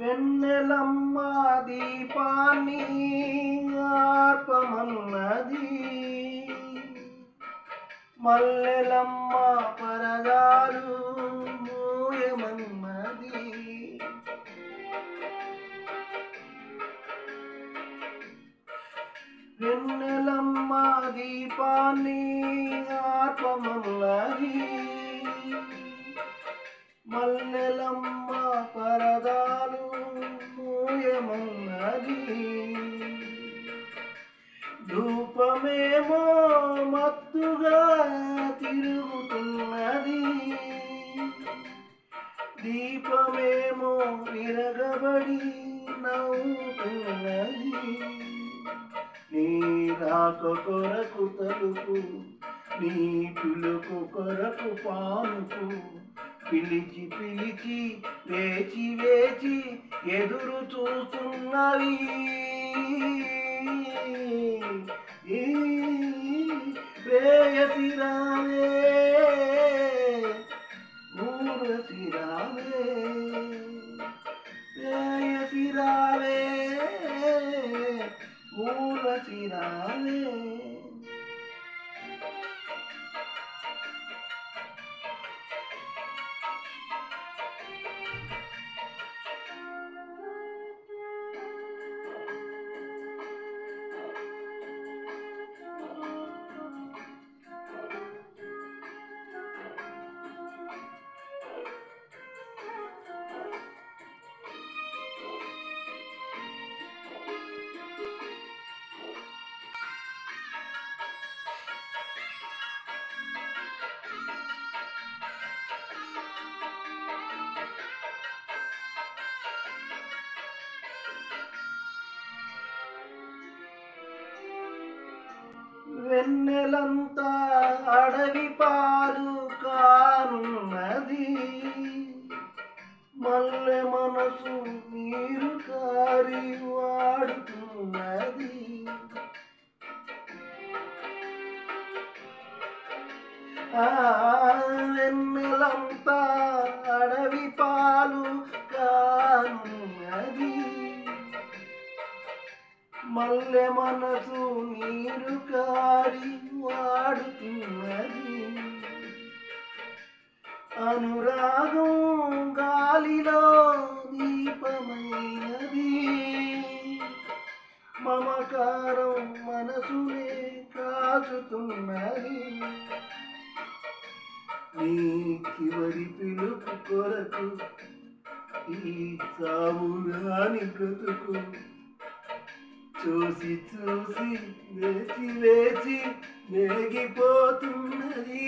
వెన్నెలమ్మ దీపాన్ని ఆర్పమన్నది మల్లెలమ్మ పరదాలు మూయమన్నది వెన్నెలమ్మ దీపాన్ని ఆర్పమన్నది మల్లెలమ్మ పరదాలు మూయమన్నది ధూపమేమో మత్తుగా తిరుగుతున్నది దీపమేమో విరగబడి నవ్వుతున్నది నీ రాక కొరకు తలుపు నీ పిలుపు కొరకు పానుకు పిలిచి పిలిచి వేచి వేచి ఎదురు చూస్తున్నవి ఈ ప్రేయసి రావే మూరసి రావే ప్రేయసి రావే మూరసి రావే వెన్నెలంతా అడవి పాలు కానున్నది మల్లె మనసు నీరు కారి వాడుతున్నది ఆ వెన్నెలంతా అడవి పాలు కానున్నది మల్లె మనసు నీరు కారి వాడుతున్నది అనురాగం గాలిలో దీపమైనది మమకారం మనసునే కాచుతున్నది నీ చివరి పిలుపు కొరకు ఈ సావుగాని బ్రతుకు చూసి చూసి వేచి వేచి వేగిపోతున్నది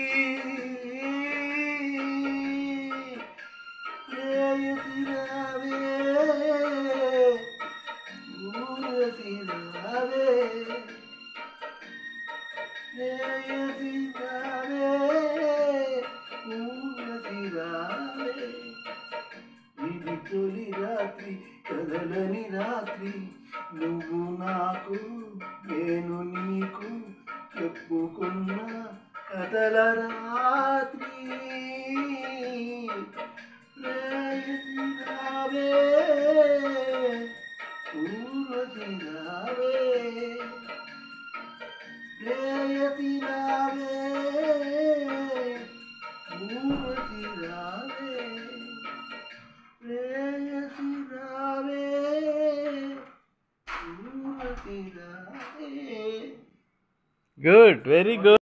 ప్రేయసి రావే ఊరసి రావే ప్రేయసి రావే ఊరసి రావే ఇది తొలి రాత్రి కదలని రాత్రి నువ్వు నాకు నేను నీకు చెప్పుకున్న కథల రాత్రి ప్రేయసి రావే ఊరసి రావే ప్రేయసి రావే ఊరసి రావే ప్రేయసి రావే ఊరసి రావే గుడ్ వెరీ గుడ్